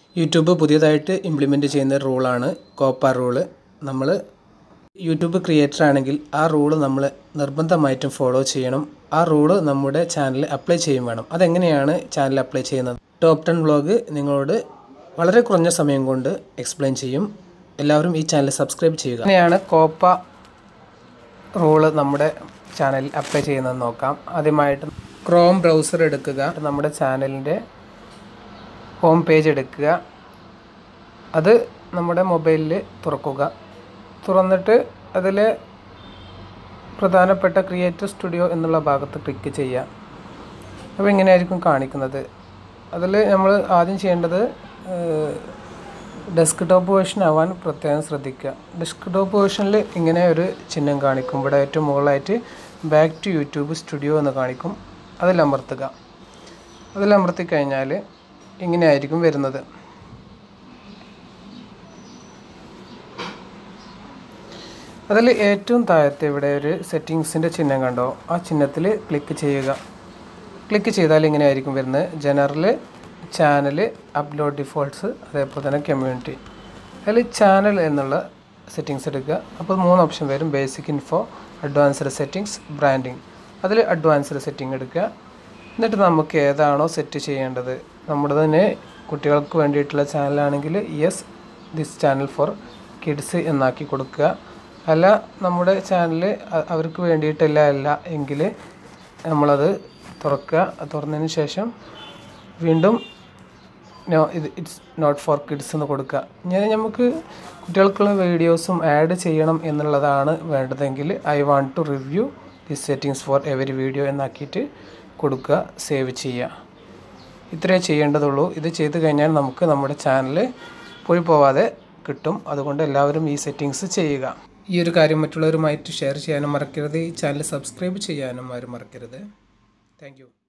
YouTube പുതിയതായിട്ട് implement ചെയ്യുന്ന റൂളാണ് കോപ്പ റൂള് നമ്മൾ യൂട്യൂബ് ക്രിയേറ്റർ ആണെങ്കിൽ ആ റൂള് നമ്മൾ നിർബന്ധമായിട്ടും ഫോളോ ചെയ്യണം ആ റൂള് നമ്മുടെ ചാനലിൽ അപ്ലൈ ചെയ്യും വേണം അതെങ്ങനെയാണ് ചാനൽ അപ്ലൈ ചെയ്യുന്നത് ടോപ്പ് ടെൻ വ്ളോഗ് നിങ്ങളോട് വളരെ കുറഞ്ഞ സമയം കൊണ്ട് എക്സ്പ്ലെയിൻ ചെയ്യും എല്ലാവരും ഈ ചാനൽ സബ്സ്ക്രൈബ് ചെയ്യുക അങ്ങനെയാണ് കോപ്പ റൂള് നമ്മുടെ ചാനലിൽ അപ്ലൈ ചെയ്യുന്നത് നോക്കാം ആദ്യമായിട്ട് ക്രോം ബ്രൗസർ എടുക്കുക നമ്മുടെ ചാനലിൻ്റെ ഹോം പേജ് എടുക്കുക അത് നമ്മുടെ മൊബൈലിൽ തുറക്കുക തുറന്നിട്ട് അതിൽ പ്രധാനപ്പെട്ട ക്രിയേറ്റർ സ്റ്റുഡിയോ എന്നുള്ള ഭാഗത്ത് ക്ലിക്ക് ചെയ്യുക അപ്പോൾ ഇങ്ങനെയായിരിക്കും കാണിക്കുന്നത് അതിൽ നമ്മൾ ആദ്യം ചെയ്യേണ്ടത് ഡെസ്ക് ടോപ്പ് വേർഷൻ ആവാൻ പ്രത്യേകം ശ്രദ്ധിക്കുക ഡെസ്ക് ടോപ്പ് വേർഷനിൽ ഇങ്ങനെ ഒരു ചിഹ്നം കാണിക്കും ഇവിടെ ഏറ്റവും മുകളിലായിട്ട് ബാക്ക് ടു യൂട്യൂബ് സ്റ്റുഡിയോ എന്ന് കാണിക്കും അതിലമർത്തുക അതിലമർത്തി കഴിഞ്ഞാൽ ഇങ്ങനെയായിരിക്കും വരുന്നത് അതിൽ ഏറ്റവും താഴത്തെ ഇവിടെ ഒരു സെറ്റിങ്സിൻ്റെ ചിഹ്നം കണ്ടോ ആ ചിഹ്നത്തിൽ ക്ലിക്ക് ചെയ്യുക ക്ലിക്ക് ചെയ്താൽ ഇങ്ങനെ ആയിരിക്കും വരുന്നത് ജനറൽ ചാനൽ അപ്ലോഡ് ഡിഫോൾട്ട്സ് അതേപോലെ തന്നെ കമ്മ്യൂണിറ്റി അതിൽ ചാനൽ എന്നുള്ള സെറ്റിങ്സ് എടുക്കുക അപ്പോൾ മൂന്ന് ഓപ്ഷൻ വരും basic info advanced settings branding അതിൽ അഡ്വാൻസ്ഡ് സെറ്റിംഗ് എടുക്കുക എന്നിട്ട് നമുക്ക് ഏതാണോ സെറ്റ് ചെയ്യേണ്ടത് നമ്മുടെ തന്നെ കുട്ടികൾക്ക് വേണ്ടിയിട്ടുള്ള ചാനലാണെങ്കിൽ yes this channel for kids എന്നാക്കി കൊടുക്കുക അല്ല നമ്മുടെ ചാനൽ അവർക്ക് വേണ്ടിയിട്ടല്ല അല്ല എങ്കിൽ നമ്മളത് തുറക്കുക തുറന്നതിന് ശേഷം വീണ്ടും നോ ഇത് ഇറ്റ്സ് നോട്ട് ഫോർ കിഡ്സ് എന്ന് കൊടുക്കുക ഇങ്ങനെ നമുക്ക് കുട്ടികൾക്കുള്ള വീഡിയോസും ആഡ് ചെയ്യണം എന്നുള്ളതാണ് വേണ്ടതെങ്കിൽ I want to review this settings for every video എന്നാക്കിയിട്ട് കൊടുക്കുക സേവ് ചെയ്യുക ഇത്രയേ ചെയ്യേണ്ടതുള്ളൂ ഇത് ചെയ്ത് കഴിഞ്ഞാൽ നമുക്ക് നമ്മുടെ ചാനൽ പോയി പോവാതെ കിട്ടും അതുകൊണ്ട് എല്ലാവരും ഈ സെറ്റിങ്സ് ചെയ്യുക ഈ ഒരു കാര്യം മറ്റുള്ളവരുമായിട്ട് ഷെയർ ചെയ്യാനും മറക്കരുത് ഈ ചാനൽ സബ്സ്ക്രൈബ് ചെയ്യാനും ആരും മറക്കരുത് താങ്ക്